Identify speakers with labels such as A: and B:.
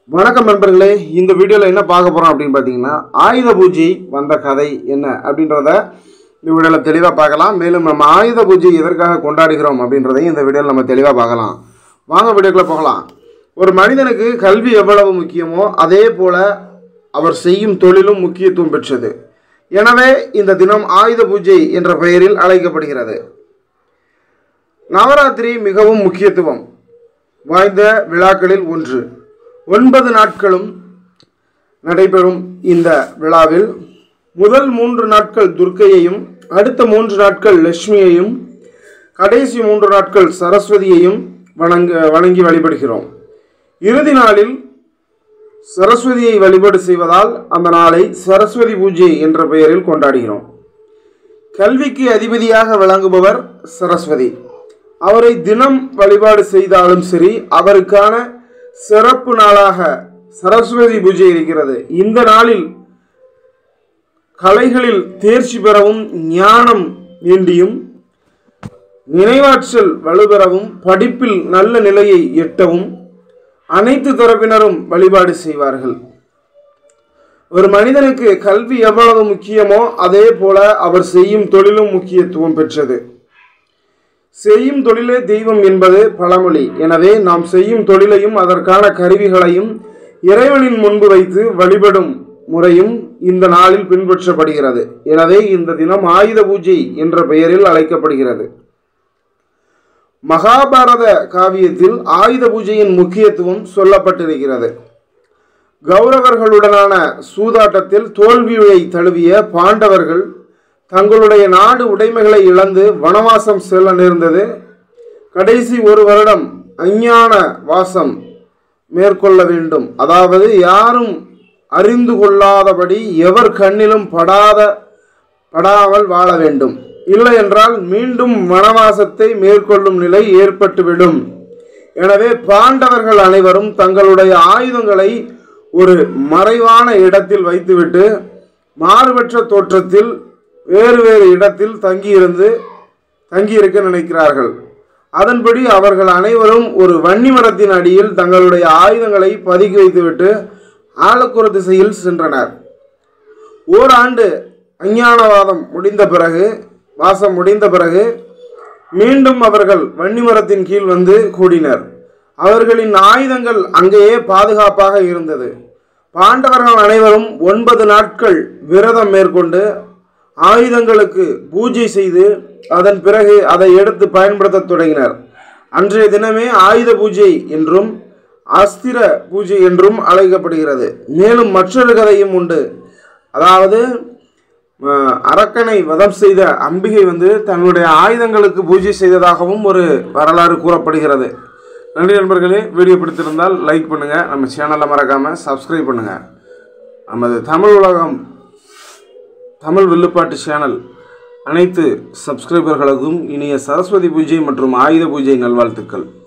A: வணக்கம் நண்பர்களே இந்த வீடியோவில் என்ன பார்க்க போகிறோம் அப்படின்னு பார்த்தீங்கன்னா ஆயுத பூஜை வந்த கதை என்ன அப்படின்றத இந்த வீடியோவில் தெளிவாக பார்க்கலாம் மேலும் நம்ம ஆயுத பூஜை எதற்காக கொண்டாடுகிறோம் அப்படின்றதையும் இந்த வீடியோவில் நம்ம தெளிவாக பார்க்கலாம் வாங்க வீடியோக்குள்ளே போகலாம் ஒரு மனிதனுக்கு கல்வி எவ்வளவு முக்கியமோ அதே போல அவர் செய்யும் தொழிலும் முக்கியத்துவம் பெற்றது எனவே இந்த தினம் ஆயுத பூஜை என்ற பெயரில் அழைக்கப்படுகிறது நவராத்திரி மிகவும் முக்கியத்துவம் வாய்ந்த விழாக்களில் ஒன்று ஒன்பது நாட்களும் நடைபெறும் இந்த விழாவில் முதல் மூன்று நாட்கள் துர்க்கையையும் அடுத்த மூன்று நாட்கள் லட்சுமியையும் கடைசி மூன்று நாட்கள் சரஸ்வதியையும் வணங்க வணங்கி வழிபடுகிறோம் இறுதி நாளில் சரஸ்வதியை வழிபாடு செய்வதால் அந்த நாளை சரஸ்வதி பூஜை என்ற பெயரில் கொண்டாடுகிறோம் கல்விக்கு அதிபதியாக விளங்குபவர் சரஸ்வதி அவரை தினம் வழிபாடு செய்தாலும் சரி அவருக்கான சிறப்பு நாளாக சரஸ்வதி பூஜை இருக்கிறது இந்த நாளில் கலைகளில் தேர்ச்சி பெறவும் ஞானம் வேண்டியும் நினைவாற்றல் வலுப்பெறவும் படிப்பில் நல்ல நிலையை எட்டவும் அனைத்து தரப்பினரும் வழிபாடு செய்வார்கள் ஒரு மனிதனுக்கு கல்வி எவ்வளவு முக்கியமோ அதே போல அவர் செய்யும் தொழிலும் முக்கியத்துவம் பெற்றது செய்யும் தொழிலே தெய்வம் என்பது பழமொழி எனவே நாம் செய்யும் தொழிலையும் அதற்கான கருவிகளையும் இறைவனின் முன்பு வைத்து வழிபடும் முறையும் இந்த நாளில் பின்பற்றப்படுகிறது எனவே இந்த தினம் ஆயுத பூஜை என்ற பெயரில் அழைக்கப்படுகிறது மகாபாரத காவியத்தில் ஆயுத பூஜையின் முக்கியத்துவம் சொல்லப்பட்டிருக்கிறது கௌரவர்களுடனான சூதாட்டத்தில் தோல்வியை தழுவிய பாண்டவர்கள் தங்களுடைய நாடு உடைமைகளை இழந்து வனவாசம் செல்ல நேர்ந்தது கடைசி ஒரு வருடம் அஞ்ஞான வாசம் மேற்கொள்ள வேண்டும் அதாவது யாரும் அறிந்து கொள்ளாதபடி எவர் கண்ணிலும் படாத படாமல் வாழ வேண்டும் இல்லை என்றால் மீண்டும் வனவாசத்தை மேற்கொள்ளும் நிலை ஏற்பட்டுவிடும் எனவே பாண்டவர்கள் அனைவரும் தங்களுடைய ஆயுதங்களை ஒரு மறைவான இடத்தில் வைத்துவிட்டு மாறுபற்ற தோற்றத்தில் வேறு வேறு இடத்தில் தங்கியிருந்து தங்கியிருக்க நினைக்கிறார்கள் அதன்படி அவர்கள் அனைவரும் ஒரு வன்னி மரத்தின் அடியில் தங்களுடைய ஆயுதங்களை பதுக்கி வைத்துவிட்டு ஆலக்குற திசையில் சென்றனர் ஓராண்டு அஞ்ஞானவாதம் முடிந்த பிறகு வாசம் முடிந்த பிறகு மீண்டும் அவர்கள் வன்னி மரத்தின் கீழ் வந்து கூடினர் அவர்களின் ஆயுதங்கள் அங்கேயே பாதுகாப்பாக இருந்தது பாண்டவர்கள் அனைவரும் ஒன்பது நாட்கள் விரதம் மேற்கொண்டு ஆயுதங்களுக்கு பூஜை செய்து அதன் பிறகு அதை எடுத்து பயன்படுத்த தொடங்கினர் அன்றைய தினமே ஆயுத பூஜை என்றும் அஸ்திர பூஜை என்றும் அழைக்கப்படுகிறது மேலும் மற்றொரு கதையும் உண்டு அதாவது அஹ், அரக்கனை வதம் செய்த அம்பிகை வந்து தன்னுடைய ஆயுதங்களுக்கு பூஜை செய்ததாகவும் ஒரு வரலாறு கூறப்படுகிறது நன்றி நண்பர்களே வீடியோ பிடித்திருந்தால் லைக் பண்ணுங்கள் நம்ம சேனலை மறக்காமல் சப்ஸ்கிரைப் பண்ணுங்கள் நமது தமிழ் உலகம் தமிழ் வில்லுப்பாட்டு சேனல் அனைத்து சப்ஸ்கிரைபர்களுக்கும் இனிய சரஸ்வதி பூஜை மற்றும் ஆயுத பூஜை நல்வாழ்த்துக்கள்